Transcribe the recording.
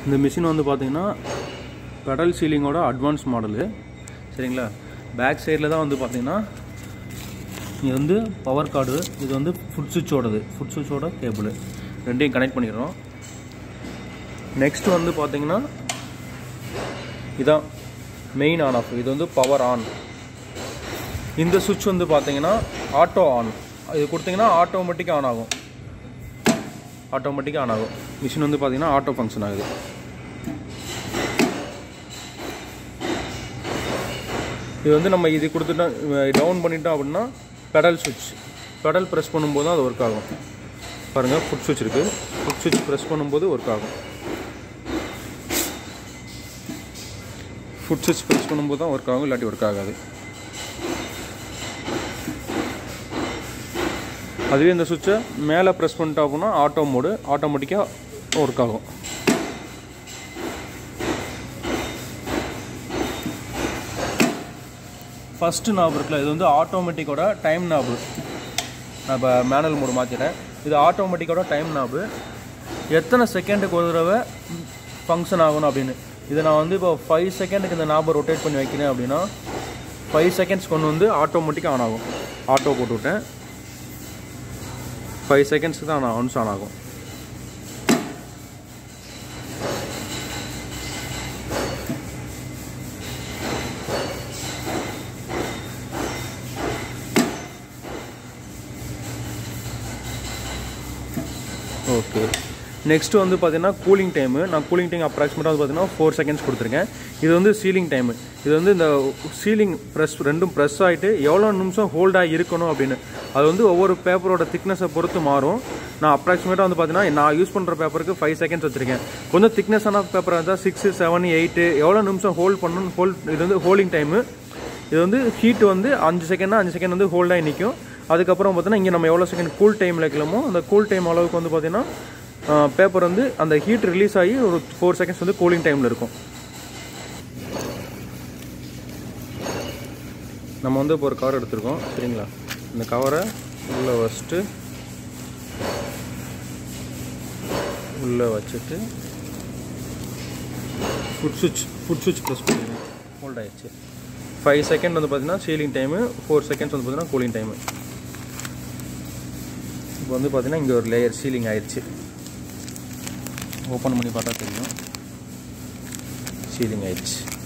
இந்த மிஷின் வந்து பார்த்தீங்கன்னா பெடல் சீலிங்கோட அட்வான்ஸ் மாடலு சரிங்களா பேக் சைடில் தான் வந்து பார்த்தீங்கன்னா இது வந்து பவர் கார்டு இது வந்து ஃபுட் சுவிட்சோடது ஃபுட் சுவிட்சோட கேபிள் ரெண்டையும் கனெக்ட் பண்ணிடுறோம் நெக்ஸ்ட் வந்து பார்த்தீங்கன்னா இதான் மெயின் ஆன் ஆஃப் இது வந்து பவர் ஆன் இந்த சுவிட்ச் வந்து பார்த்தீங்கன்னா ஆட்டோ ஆன் இது கொடுத்தீங்கன்னா ஆட்டோமேட்டிக்காக ஆன் ஆகும் ஆட்டோமேட்டிக்காக ஆன் ஆகும் மிஷின் வந்து பார்த்தீங்கன்னா ஆட்டோ ஃபங்க்ஷன் ஆகுது இது வந்து நம்ம இது கொடுத்துட்டோம் டவுன் பண்ணிட்டோம் அப்படின்னா பெடல் சுவிட்ச் பெடல் ப்ரெஸ் பண்ணும்போது தான் அது ஒர்க் ஆகும் பாருங்கள் ஃபுட் சுவிட்ச் இருக்குது ஃபுட் சுவிட்ச் ப்ரெஸ் பண்ணும்போது ஒர்க் ஆகும் ஃபுட் சுவிட்ச் ப்ரெஸ் பண்ணும்போது தான் ஒர்க் ஆகும் இல்லாட்டி ஒர்க் ஆகாது அதுவே இந்த சுவிட்சை மேலே ப்ரெஸ் பண்ணிட்டோம் அப்படின்னா ஆட்டோ மோடு ஆட்டோமேட்டிக்காக ஒர்க் ஆகும் ஃபஸ்ட்டு நாப் இருக்குல்ல இது வந்து ஆட்டோமேட்டிக்கோட டைம் நாபு நான் இப்போ மேனுவல் மோடு மாற்றிட்டேன் இது ஆட்டோமேட்டிக்கோட டைம் நாபு எத்தனை செகண்டுக்கு ஒரு தடவை ஃபங்க்ஷன் ஆகணும் அப்படின்னு இதை நான் வந்து இப்போ ஃபைவ் செகண்டுக்கு இந்த நாபை ரொட்டேட் பண்ணி வைக்கிறேன் அப்படின்னா ஃபைவ் செகண்ட்ஸ் கொண்டு வந்து ஆட்டோமேட்டிக்காக ஆன் ஆகும் ஆட்டோ போட்டு விட்டேன் ஃபைவ் செகண்ட்ஸ்க்கு தான் நான் ஒன்ஸ் ஆன் ஆகும் ஓகே நெக்ஸ்ட் வந்து பார்த்தீங்கன்னா கூலிங் டைமு நான் கூலிங் டைம் அப்ராக்சிமேட்டாக வந்து பார்த்தீங்கன்னா ஃபோர் செகண்ட்ஸ் கொடுத்துருக்கேன் இது வந்து சீலிங் டைமு இது வந்து இந்த சீலிங் ப்ரெஸ் ரெண்டும் ப்ரெஸ் ஆகிட்டு எவ்வளோ நிமிஷம் ஹோல்டாக இருக்கணும் அப்படின்னு அது வந்து ஒவ்வொரு பேப்பரோட திக்னஸை பொறுத்து மாறும் நான் அப்ராக்சிமேட்டாக வந்து பார்த்தீங்கன்னா நான் யூஸ் பண்ணுற பேப்பருக்கு ஃபைவ் செகண்ட்ஸ் வச்சுருக்கேன் கொஞ்சம் திக்னஸான பேப்பராக இருந்தால் சிக்ஸு செவன் எயிட்டு எவ்வளோ நிமிஷம் ஹோல்ட் பண்ணணும் ஹோல்ட் இது வந்து ஹோல்டிங் டைமு இது வந்து ஹீட் வந்து அஞ்சு செகண்ட்னா அஞ்சு செகண்ட் வந்து ஹோல்டாகி நிற்கும் அதுக்கப்புறம் பார்த்தீங்கன்னா இங்கே நம்ம எவ்வளோ செகண்ட் கூல் டைமில் வைக்கலாமோ அந்த கூல் டைம் அளவுக்கு வந்து பார்த்தீங்கன்னா பேப்பர் வந்து அந்த ஹீட் ரிலீஸ் ஆகி ஒரு ஃபோர் செகண்ட்ஸ் வந்து கூலிங் டைமில் இருக்கும் நம்ம வந்து இப்போ ஒரு கவர் எடுத்திருக்கோம் சரிங்களா இந்த கவரை உள்ளே வச்சுட்டு உள்ளே வச்சுட்டு ஃபுட் சுவிட்ச் ஃபுட் சுவிட்ச் ப்ரெஸ் பண்ணிடுறேன் ஹோல்ட் ஆயிடுச்சு ஃபைவ் செகண்ட் வந்து பார்த்தீங்கன்னா சீலிங் டைமு ஃபோர் செகண்ட்ஸ் வந்து பார்த்தீங்கன்னா கூலிங் டைமு இப்போ வந்து பார்த்தீங்கன்னா இங்கே ஒரு லேயர் சீலிங் ஆயிடுச்சு ஓப்பன் பண்ணி பார்த்தா தெரியும் சீலிங் ஆயிடுச்சு